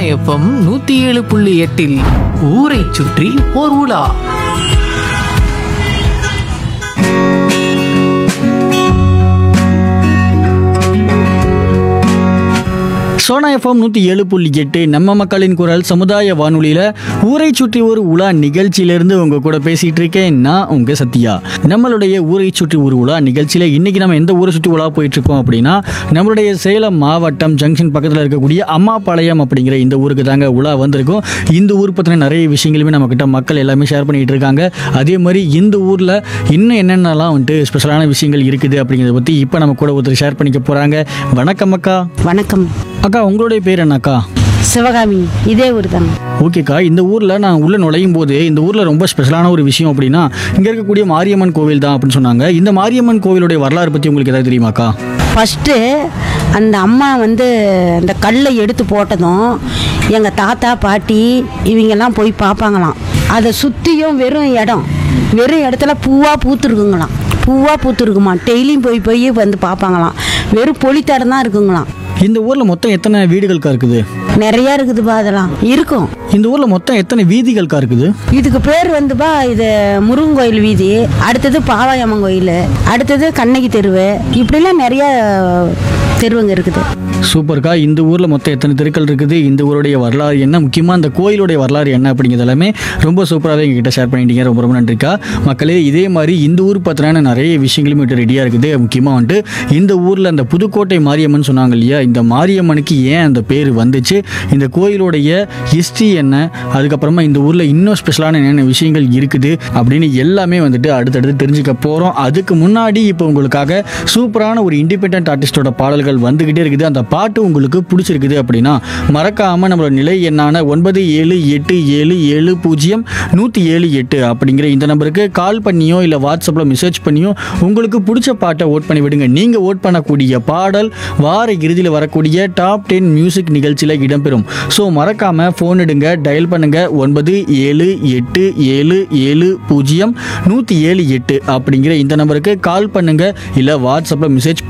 FM நூத்தி ஏழு புள்ளி எட்டில் ஊரை சுற்றி ஓர் உலா சோனா எஃப்எம் நூற்றி ஏழு புள்ளி எட்டு நம்ம மக்களின் குரல் சமுதாய வானொலியில் ஊரை சுற்றி ஒரு உலா நிகழ்ச்சியிலேருந்து உங்கள் கூட பேசிகிட்டு இருக்கேன் நான் உங்கள் சத்யா நம்மளுடைய ஊரை சுற்றி ஒரு உலா நிகழ்ச்சியில் இன்றைக்கி நம்ம எந்த ஊரை சுற்றி உலா போயிட்டுருக்கோம் அப்படின்னா நம்மளுடைய சேலம் மாவட்டம் ஜங்ஷன் பக்கத்தில் இருக்கக்கூடிய அம்மாபாளையம் அப்படிங்கிற இந்த ஊருக்கு தாங்க உலா வந்திருக்கோம் இந்த ஊர் பற்றின நிறைய விஷயங்களுமே நம்மக்கிட்ட மக்கள் எல்லாமே ஷேர் பண்ணிகிட்டு இருக்காங்க அதே மாதிரி இந்த ஊரில் இன்னும் என்னென்னலாம் வந்துட்டு ஸ்பெஷலான விஷயங்கள் இருக்குது அப்படிங்கிறத பற்றி இப்போ நம்ம கூட ஒருத்தர் ஷேர் பண்ணிக்க போகிறாங்க வணக்கம் அக்கா வணக்கம் அக்கா உங்களுடைய பேர் என்னக்கா சிவகாமி இதே ஊர் தாங்க ஓகேக்கா இந்த ஊரில் நான் உள்ளே நுழையும் போது இந்த ஊரில் ரொம்ப ஸ்பெஷலான ஒரு விஷயம் அப்படின்னா இங்கே இருக்கக்கூடிய மாரியம்மன் கோவில் தான் அப்படின்னு சொன்னாங்க இந்த மாரியம்மன் கோவிலுடைய வரலாறு பற்றி உங்களுக்கு ஏதாவது தெரியுமாக்கா ஃபஸ்ட்டு அந்த அம்மா வந்து அந்த கல்லை எடுத்து போட்டதும் எங்கள் தாத்தா பாட்டி இவங்கெல்லாம் போய் பார்ப்பாங்களாம் அதை சுற்றியும் வெறும் இடம் வெறும் இடத்துல பூவாக பூத்துருக்குங்களாம் பூவாக பூத்துருக்குமா டெய்லியும் போய் போய் வந்து பார்ப்பாங்களாம் வெறும் பொலித்தடம் தான் இருக்குங்களாம் இந்த ஊரில் மொத்தம் எத்தனை வீடுகளுக்கா இருக்குது நிறையா இருக்குதுப்பா அதெல்லாம் இருக்கும் இந்த ஊரில் மொத்தம் எத்தனை வீதிகளுக்கா இருக்குது இதுக்கு பேர் வந்துப்பா இது முருகன் கோயில் வீதி அடுத்தது பாவாயம்மன் கோயில் அடுத்தது கண்ணகி தெருவு இப்படிலாம் நிறைய தெருவுங்க இருக்குது சூப்பர்க்கா இந்த ஊரில் மொத்தம் எத்தனை தெருக்கள் இருக்குது இந்த ஊருடைய வரலாறு என்ன முக்கியமாக இந்த கோயிலுடைய வரலாறு என்ன அப்படிங்கிறது எல்லாமே ரொம்ப சூப்பராகவே எங்ககிட்ட ஷேர் பண்ணிட்டீங்க ரொம்ப ரொம்ப நன்றிக்கா மக்களே இதே மாதிரி இந்த ஊர் பற்றின நிறைய விஷயங்களும் வந்துட்டு ரெடியாக இருக்குது முக்கியமாக வந்துட்டு இந்த ஊரில் அந்த புதுக்கோட்டை மாரியம்மன் சொன்னாங்க இல்லையா இந்த மாரியம்மனுக்கு ஏன் அந்த பேர் வந்துச்சு இந்த கோயிலுடைய ஹிஸ்ட்ரி என்ன அதுக்கப்புறமா இந்த ஊரில் இன்னும் ஸ்பெஷலான என்னென்ன விஷயங்கள் இருக்குது அப்படின்னு எல்லாமே வந்துட்டு அடுத்தடுத்து தெரிஞ்சுக்க போகிறோம் அதுக்கு முன்னாடி இப்போ உங்களுக்காக சூப்பரான ஒரு இண்டிபெண்ட் ஆர்டிஸ்டோட பாடல்கள் வந்துக்கிட்டே இருக்குது அந்த பாட்டு உங்களுக்கு பிடிச்சிருக்குது அப்படின்னா மறக்காமல் நம்மளோட நிலை எண்ணான ஒன்பது ஏழு எட்டு ஏழு ஏழு பூஜ்ஜியம் நூற்றி ஏழு எட்டு அப்படிங்கிற இந்த நம்பருக்கு கால் பண்ணியோ இல்லை வாட்ஸ்அப்பில் மெசேஜ் பண்ணியோ உங்களுக்கு பிடிச்ச பாட்டை ஓட் பண்ணி விடுங்க நீங்கள் ஓட் பண்ணக்கூடிய பாடல் வார இறுதியில் வரக்கூடிய டாப் டென் மியூசிக் நிகழ்ச்சியில் இடம்பெறும் ஸோ மறக்காமல் ஃபோன் எடுங்க டயல் பண்ணுங்க ஒன்பது ஏழு எட்டு ஏழு ஏழு பூஜ்ஜியம் நூற்றி ஏழு எட்டு அப்படிங்கிற இந்த நம்பருக்கு கால் பண்ணுங்க இல்லை வாட்ஸ்அப்பில் மெசேஜ்